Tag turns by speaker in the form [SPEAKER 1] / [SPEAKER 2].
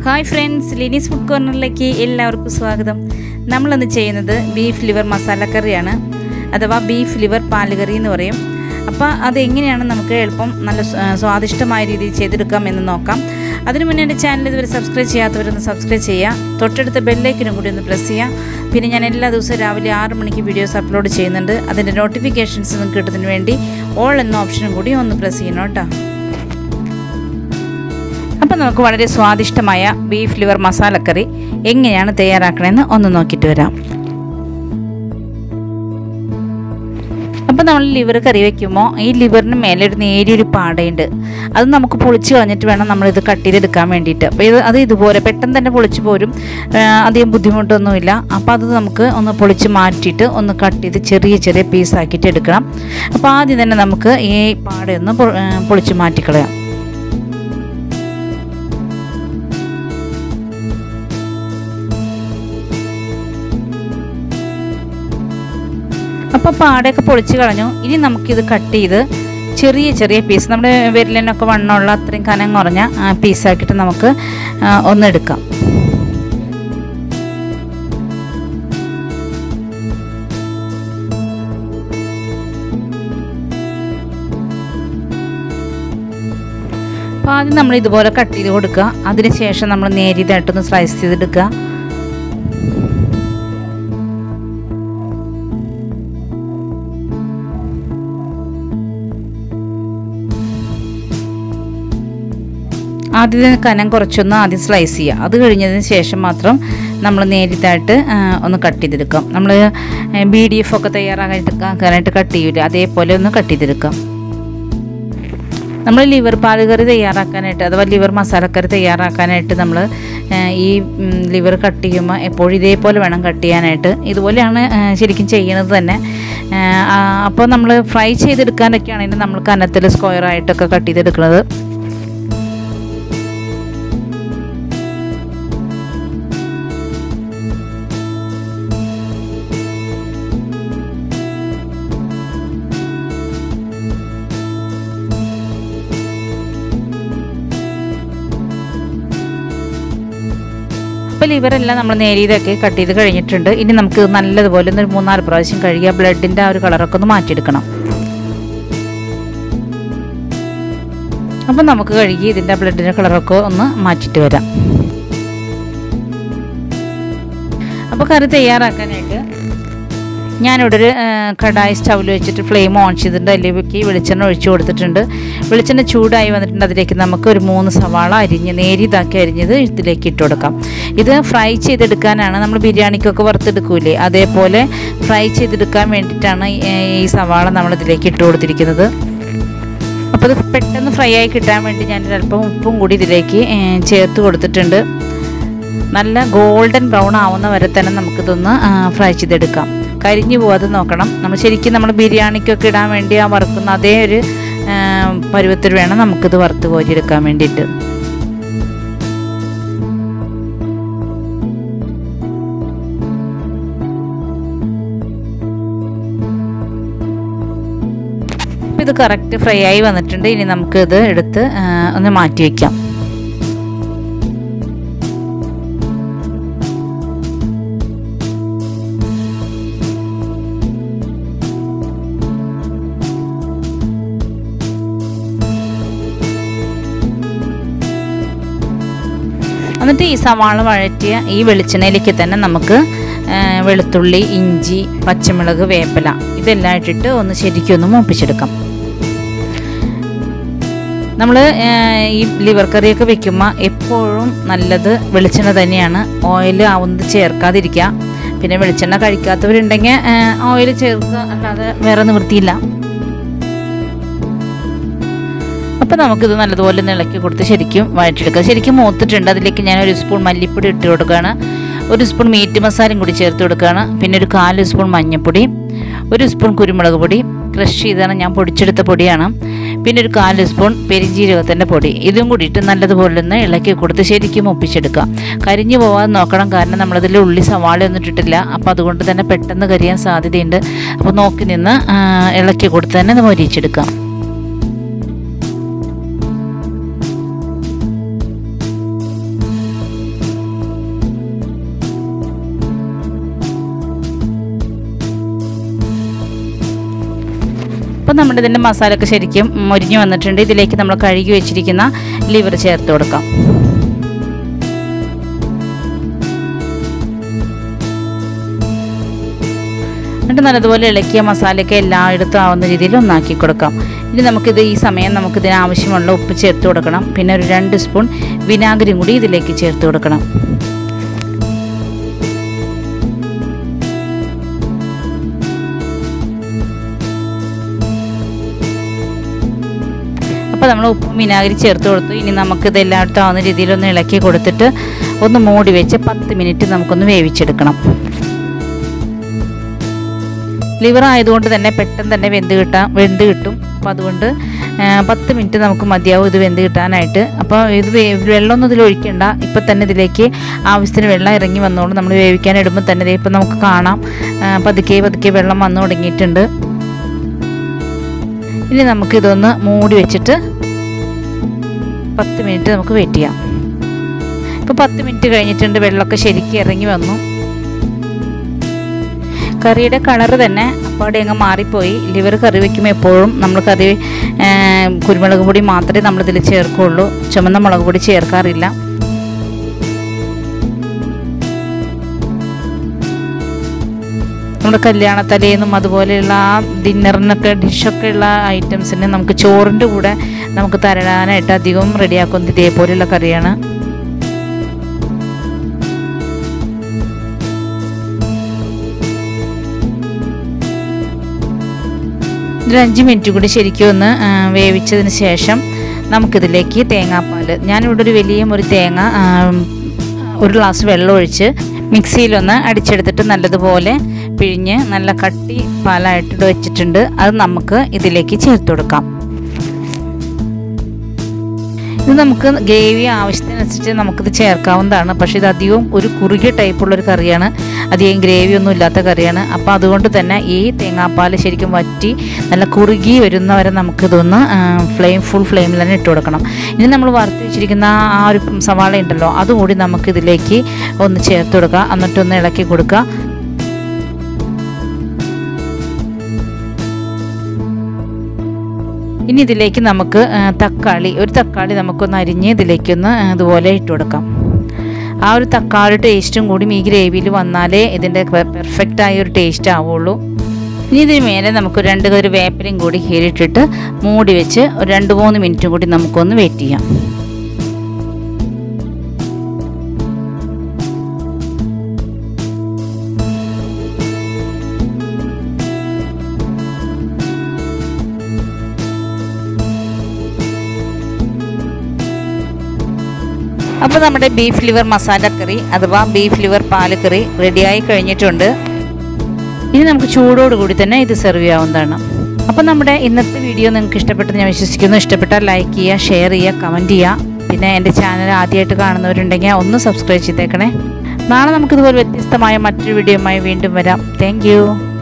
[SPEAKER 1] hi friends Lini's food കോർണറിലേക്ക് എല്ലാവർക്കും സ്വാഗതം നമ്മളിന്ന് ചെയ്യുന്നത് ബീഫ് ലിവർ മസാല കറിയാണ് അഥവാ ബീഫ് ലിവർ പാലുകറി എന്ന് പറയും അപ്പോൾ അതെങ്ങനെയാണ് നമുക്ക് എളുപ്പം നല്ല സ്വ- സ്വാദിഷ്ടമായ രീതിയിൽ ചെയ്തെടുക്കാം എന്ന് നോക്കാം അതിനു മുന്നേ എൻ്റെ ചാനൽ ഇതുവരെ സബ്സ്ക്രൈബ് ചെയ്യാത്തവരൊന്ന് സബ്സ്ക്രൈബ് ചെയ്യുക തൊട്ടടുത്ത ബെല്ലൈക്കനും കൂടി ഒന്ന് പ്രസ് ചെയ്യുക പിന്നെ ഞാൻ എല്ലാ ദിവസവും രാവിലെ ആറ് മണിക്ക് വീഡിയോസ് അപ്ലോഡ് ചെയ്യുന്നുണ്ട് അതിൻ്റെ നോട്ടിഫിക്കേഷൻസ് നിങ്ങൾക്ക് കിട്ടുന്നതിന് വേണ്ടി ഓൾ എന്ന ഓപ്ഷനും കൂടി ഒന്ന് പ്രസ് ചെയ്യണം കേട്ടോ അപ്പം നമുക്ക് വളരെ സ്വാദിഷ്ടമായ ബീഫ് ലിവർ മസാലക്കറി എങ്ങനെയാണ് തയ്യാറാക്കണമെന്ന് ഒന്ന് നോക്കിയിട്ട് വരാം അപ്പം നമ്മൾ ലിവർ കറി വയ്ക്കുമ്പോൾ ഈ ലിവറിന് മേലെ ഒരു നേരിയൊരു പാടയുണ്ട് അത് നമുക്ക് പൊളിച്ച് കളഞ്ഞിട്ട് വേണം നമ്മളിത് കട്ട് ചെയ്തെടുക്കാൻ വേണ്ടിയിട്ട് അപ്പോൾ ഇത് അത് ഇതുപോലെ പെട്ടെന്ന് തന്നെ പൊളിച്ച് പോരും ആ, അധികം ബുദ്ധിമുട്ടൊന്നുമില്ല അപ്പോൾ അത് നമുക്ക് ഒന്ന് പൊളിച്ച് മാറ്റിയിട്ട് ഒന്ന് കട്ട് ചെയ്ത് ചെറിയ ചെറിയ പീസാക്കിയിട്ട് എടുക്കണം അപ്പോൾ ആദ്യം തന്നെ നമുക്ക് ഈ പാടയൊന്ന് പൊ- ആ, പൊളിച്ച് മാറ്റിക്കളയാം അപ്പോൾ പാടയൊക്കെ പൊളിച്ച് കളഞ്ഞു ഇനി നമുക്കിത് കട്ട് ചെയ്ത് ചെറിയ ചെറിയ പീസ് നമ്മുടെ വിരലിനൊക്കെ വണ്ണമുള്ള അത്രയും കനം കുറഞ്ഞ ആ, പീസാക്കിയിട്ട് നമുക്ക് ആ, ഒന്നെടുക്കാം അപ്പോൾ ആദ്യം നമ്മൾ ഇതുപോലെ കട്ട് ചെയ്ത് കൊടുക്കുക അതിന് ശേഷം നമ്മൾ നേരിയതായിട്ടൊന്ന് സ്ലൈസ് ചെയ്തെടുക്കുക ആദ്യം കനം കുറച്ചൊന്ന് ആദ്യം സ്ലൈസ് ചെയ്യുക അത് കഴിഞ്ഞതിന് ശേഷം മാത്രം നമ്മൾ നേരിട്ടായിട്ട് ആ, ഒന്ന് കട്ട് ചെയ്തെടുക്കാം നമ്മൾ ബി ഡി എഫ് ഒക്കെ തയ്യാറാക്കാനായിട്ട് കട്ട് ചെയ്യൂലേ അതേപോലെ ഒന്ന് കട്ട് ചെയ്തെടുക്കാം നമ്മൾ ലിവർ പാലുകറി തയ്യാറാക്കാനായിട്ട് അഥവാ ലിവർ മസാലക്കറി തയ്യാറാക്കാനായിട്ട് നമ്മൾ ഈ ലിവർ കട്ട് ചെയ്യുമ്പോൾ എപ്പോഴും ഇതേപോലെ വേണം കട്ട് ചെയ്യാനായിട്ട് ഇതുപോലെയാണ് ആ, ശരിക്കും ചെയ്യണത് തന്നെ അപ്പോൾ നമ്മൾ ഫ്രൈ ചെയ്തെടുക്കാനൊക്കെ ആണെങ്കിൽ നമ്മൾ കനത്തിൽ സ്ക്വയർ ആയിട്ടൊക്കെ കട്ട് ചെയ്തെടുക്കുന്നത് അപ്പോൾ ലിവറെല്ലാം നമ്മൾ നേരിയതൊക്കെ കട്ട് ചെയ്ത് കഴിഞ്ഞിട്ടുണ്ട് ഇനി നമുക്ക് നല്ലതുപോലെ ഒന്ന് ഒരു മൂന്നാല് പ്രാവശ്യം കഴുകിയ ബ്ലഡിൻ്റെ ആ ഒരു കളറൊക്കെ ഒന്ന് മാറ്റിയെടുക്കണം അപ്പം നമുക്ക് കഴുകി ഇതിൻ്റെ ബ്ലഡിൻ്റെ കളറൊക്കെ ഒന്ന് മാറ്റിയിട്ട് വരാം അപ്പോൾ കറി തയ്യാറാക്കാനായിട്ട് ഞാനിവിടെ ഒരു ആ, കടായി സ്റ്റൗവിൽ വെച്ചിട്ട് ഫ്ലെയിം ഓൺ ചെയ്തിട്ടുണ്ട് അതിലേക്ക് വെളിച്ചെണ്ണ ഒഴിച്ചു കൊടുത്തിട്ടുണ്ട് വെളിച്ചെണ്ണ ചൂടായി വന്നിട്ടുണ്ട് അതിലേക്ക് നമുക്ക് ഒരു മൂന്ന് സവാള അരിഞ്ഞ് നേരിയതാക്കി അരിഞ്ഞത് ഇതിലേക്ക് ഇട്ട് കൊടുക്കാം ഇത് ഫ്രൈ ചെയ്തെടുക്കാനാണ് നമ്മൾ ബിരിയാണിക്കൊക്കെ വറുത്തെടുക്കൂലേ അതേപോലെ ഫ്രൈ ചെയ്തെടുക്കാൻ വേണ്ടിയിട്ടാണ് ഈ ഈ സവാള നമ്മൾ ഇതിലേക്ക് ഇട്ട് കൊടുത്തിരിക്കുന്നത് അപ്പോൾ ഇത് പെട്ടെന്ന് ഫ്രൈ ആയി കിട്ടാൻ വേണ്ടി ഞാൻ അല്പം ഉപ്പും കൂടി ഇതിലേക്ക് ഏ, ചേർത്ത് കൊടുത്തിട്ടുണ്ട് നല്ല ഗോൾഡൻ ബ്രൗൺ ആവുന്ന വരെ തന്നെ നമുക്കിതൊന്ന് ആ, ഫ്രൈ ചെയ്തെടുക്കാം കരിഞ്ഞു പോകാതെ നോക്കണം നമ്മൾ ശരിക്കും നമ്മൾ ബിരിയാണിക്കൊക്കെ ഇടാൻ വേണ്ടി ആ വറുക്കുന്ന അതേ ഒരു ആ, പരുവത്തിൽ വേണം നമുക്കിത് വറുത്ത് കോരിയെടുക്കാൻ വേണ്ടിയിട്ട് ഇപ്പം ഇത് കറക്റ്റ് ഫ്രൈ ആയി വന്നിട്ടുണ്ട് ഇനി നമുക്കിത് എടുത്ത് ആ, ഒന്ന് മാറ്റി വയ്ക്കാം എന്നിട്ട് ഈ സവാള വഴറ്റിയ ഈ വെളിച്ചെണ്ണയിലേക്ക് തന്നെ നമുക്ക് ആ, വെളുത്തുള്ളി ഇഞ്ചി പച്ചമുളക് വേപ്പില ഇതെല്ലാം ഇട്ടിട്ട് ഒന്ന് ശരിക്കും ഒന്ന് മൂപ്പിച്ചെടുക്കാം നമ്മൾ ഈ ലിവർ കറിയൊക്കെ വെക്കുമ്പോൾ എപ്പോഴും നല്ലത് വെളിച്ചെണ്ണ തന്നെയാണ് ഓയിൽ ആവുന്നത് ചേർക്കാതിരിക്കുക പിന്നെ വെളിച്ചെണ്ണ കഴിക്കാത്തവരുണ്ടെങ്കിൽ ഓയിൽ ചേർക്കുക അല്ലാതെ വേറെ നിവൃത്തിയില്ല അപ്പോൾ നമുക്കിത് നല്ലതുപോലെ ഒന്ന് ഇളക്കി കൊടുത്ത് ശരിക്കും വഴറ്റിയെടുക്കുക ശരിക്കും മൂത്തിട്ടുണ്ട് അതിലേക്ക് ഞാൻ ഒരു സ്പൂൺ മല്ലിപ്പൊടി ഇട്ട് കൊടുക്കുകയാണ് ഒരു സ്പൂൺ മീറ്റ് മസാലയും കൂടി ചേർത്ത് കൊടുക്കുകയാണ് പിന്നെ ഒരു കാല് സ്പൂൺ മഞ്ഞൾപ്പൊടി ഒരു സ്പൂൺ കുരുമുളക് പൊടി ക്രഷ് ചെയ്താണ് ഞാൻ പൊടിച്ചെടുത്ത പൊടിയാണ് പിന്നെ ഒരു കാല് സ്പൂൺ പെരിഞ്ജീരകത്തിൻ്റെ പൊടി ഇതും കൂടി ഇട്ട് നല്ലതുപോലെ ഒന്ന് ഇളക്കി കൊടുത്ത് ശരിക്കും ഒപ്പിച്ചെടുക്കുക കരിഞ്ഞു പോകാതെ നോക്കണം കാരണം നമ്മളതിൽ ഉള്ളി സവാള ഒന്നും ഇട്ടിട്ടില്ല അപ്പോൾ അതുകൊണ്ട് തന്നെ പെട്ടെന്ന് കരിയാൻ സാധ്യതയുണ്ട് അപ്പോൾ നോക്കി നിന്ന് ആ, ഇളക്കി കൊടുത്ത് തന്നെ ഇത് മൊരിച്ചെടുക്കാം അപ്പോൾ നമ്മുടെ ഇതിൻ്റെ മസാലയൊക്കെ ശരിക്കും മൊരിഞ്ഞു വന്നിട്ടുണ്ട് ഇതിലേക്ക് നമ്മൾ കഴുകി വെച്ചിരിക്കുന്ന ലിവർ ചേർത്ത് കൊടുക്കാം എന്നിട്ട് നല്ലതുപോലെ ഇളക്കിയ മസാലയൊക്കെ എല്ലായിടത്തും ആവുന്ന രീതിയിൽ ഒന്നാക്കി കൊടുക്കാം ഇനി നമുക്കിത് ഈ സമയം നമുക്കിതിന് ആവശ്യമുള്ള ഉപ്പ് ചേർത്ത് കൊടുക്കണം പിന്നെ ഒരു രണ്ട് സ്പൂൺ വിനാഗിരിയും കൂടി ഇതിലേക്ക് ചേർത്ത് കൊടുക്കണം അപ്പോൾ നമ്മൾ ഉപ്പും വിനാഗിരി ചേർത്ത് കൊടുത്തു ഇനി നമുക്കിത് എല്ലായിടത്തും ആവുന്ന രീതിയിൽ ഒന്ന് ഇളക്കി കൊടുത്തിട്ട് ഒന്ന് മൂടി വെച്ച് പത്ത് മിനിറ്റ് നമുക്കൊന്ന് വേവിച്ചെടുക്കണം ലിവർ ആയതുകൊണ്ട് തന്നെ പെട്ടെന്ന് തന്നെ വെന്ത് കിട്ടാൻ വെന്ത് കിട്ടും അപ്പോൾ അതുകൊണ്ട് പത്ത് മിനിറ്റ് നമുക്ക് മതിയാവും ഇത് വെന്ത് കിട്ടാനായിട്ട് അപ്പോൾ ഇത് വെള്ളമൊന്നും ഇതിൽ ഒഴിക്കണ്ട ഇപ്പം തന്നെ ഇതിലേക്ക് ആവശ്യത്തിന് വെള്ളം ഇറങ്ങി വന്നോണ്ട് നമ്മൾ വേവിക്കാൻ ഇടുമ്പോൾ തന്നെ ഇപ്പം നമുക്ക് കാണാം പതുക്കെ പതുക്കെ വെള്ളം വന്നു തുടങ്ങിയിട്ടുണ്ട് ഇനി നമുക്കിതൊന്ന് മൂടി വെച്ചിട്ട് പത്ത് മിനിറ്റ് നമുക്ക് വെയിറ്റ് ചെയ്യാം ഇപ്പോൾ പത്ത് മിനിറ്റ് കഴിഞ്ഞിട്ടുണ്ട് വെള്ളമൊക്കെ ശരിക്കും ഇറങ്ങി വന്നു കറിയുടെ കളറ് തന്നെ അപ്പാടെ അങ്ങ് മാറിപ്പോയി ലിവർ കറി വയ്ക്കുമ്പോൾ എപ്പോഴും നമ്മൾ കറി കുരുമുളക് പൊടി മാത്രമേ നമ്മളിതിൽ ചേർക്കുള്ളൂ ചുമന്ന മുളക് പൊടി ചേർക്കാറില്ല നമ്മുടെ കല്യാണത്തലേന്നും അതുപോലെയുള്ള ആ ഡിന്നറിനൊക്കെ ഡിഷൊക്കെ ഉള്ള ഐറ്റംസിന് നമുക്ക് ചോറിൻ്റെ കൂടെ നമുക്ക് തരാനായിട്ട് അധികം റെഡിയാക്കുന്നത് ഇതേപോലെയുള്ള കറിയാണ് ഒരു അഞ്ച് മിനിറ്റ് കൂടി ശരിക്കും ഒന്ന് വേവിച്ചതിന് ശേഷം നമുക്കിതിലേക്ക് തേങ്ങാപ്പാൽ ഞാനിവിടെ ഒരു വലിയ ഒരു തേങ്ങ ഒരു ഗ്ലാസ് വെള്ളം ഒഴിച്ച് മിക്സിയിലൊന്ന് അടിച്ചെടുത്തിട്ട് നല്ലതുപോലെ പിഴിഞ്ഞ് നല്ല കട്ടി പാലായിട്ട് വെച്ചിട്ടുണ്ട് അത് നമുക്ക് ഇതിലേക്ക് ചേർത്ത് കൊടുക്കാം ഇത് നമുക്ക് ഗ്രേവി ആവശ്യത്തിനനുസരിച്ച് നമുക്കിത് ചേർക്കാവുന്നതാണ് പക്ഷേ ഇത് അധികവും ഒരു കുറുകിയ ടൈപ്പുള്ളൊരു കറിയാണ് അധികം ഗ്രേവി ഒന്നും ഇല്ലാത്ത കറിയാണ് അപ്പോൾ അതുകൊണ്ട് തന്നെ ഈ തേങ്ങാപ്പാൽ ശരിക്കും വറ്റി നല്ല കുറുകി വരുന്നവരെ നമുക്കിതൊന്ന് ഫ്ലെയിം ഫുൾ ഫ്ലെയിമിൽ തന്നെ ഇട്ട് കൊടുക്കണം ഇനി നമ്മൾ വറുത്ത് വെച്ചിരിക്കുന്ന ആ ഒരു സവാള ഉണ്ടല്ലോ അതുകൂടി നമുക്കിതിലേക്ക് ഒന്ന് ചേർത്ത് കൊടുക്കുക എന്നിട്ടൊന്ന് ഇളക്കി കൊടുക്കുക ഇനി ഇതിലേക്ക് നമുക്ക് തക്കാളി ഒരു തക്കാളി നമുക്കൊന്ന് അരിഞ്ഞ് ഇതിലേക്കൊന്ന് ഇതുപോലെ ഇട്ട് കൊടുക്കാം ആ ഒരു തക്കാളി ടേസ്റ്റും കൂടി ഈ ഗ്രേവിയിൽ വന്നാലേ ഇതിൻ്റെ പെർഫെക്റ്റ് ആയ ഒരു ടേസ്റ്റ് ആവുള്ളൂ ഇനി ഇതിന് മേലെ നമുക്ക് രണ്ട് ഒരു വേപ്പിലയും കൂടി കീറിയിട്ടിട്ട് മൂടി വെച്ച് ഒരു രണ്ട് മൂന്ന് മിനിറ്റും കൂടി നമുക്കൊന്ന് വെയിറ്റ് ചെയ്യാം അപ്പോൾ നമ്മുടെ ബീഫ് ലിവർ മസാല കറി അഥവാ ബീഫ് ലിവർ പാല് കറി റെഡിയായി കഴിഞ്ഞിട്ടുണ്ട് ഇനി നമുക്ക് ചൂടോട് കൂടി തന്നെ ഇത് സെർവ് ചെയ്യാവുന്നതാണ് അപ്പോൾ നമ്മുടെ ഇന്നത്തെ വീഡിയോ നിങ്ങൾക്ക് ഇഷ്ടപ്പെട്ടെന്ന് ഞാൻ വിശ്വസിക്കുന്നു ഇഷ്ടപ്പെട്ടാൽ ലൈക്ക് ചെയ്യുക ഷെയർ ചെയ്യുക കമൻറ്റ് ചെയ്യുക പിന്നെ എൻ്റെ ചാനൽ ആദ്യമായിട്ട് കാണുന്നവരുണ്ടെങ്കിൽ ഒന്ന് സബ്സ്ക്രൈബ് ചെയ്തേക്കണേ നാളെ നമുക്കിതുപോലെ വ്യത്യസ്തമായ മറ്റൊരു വീഡിയോയുമായി വീണ്ടും വരാം താങ്ക്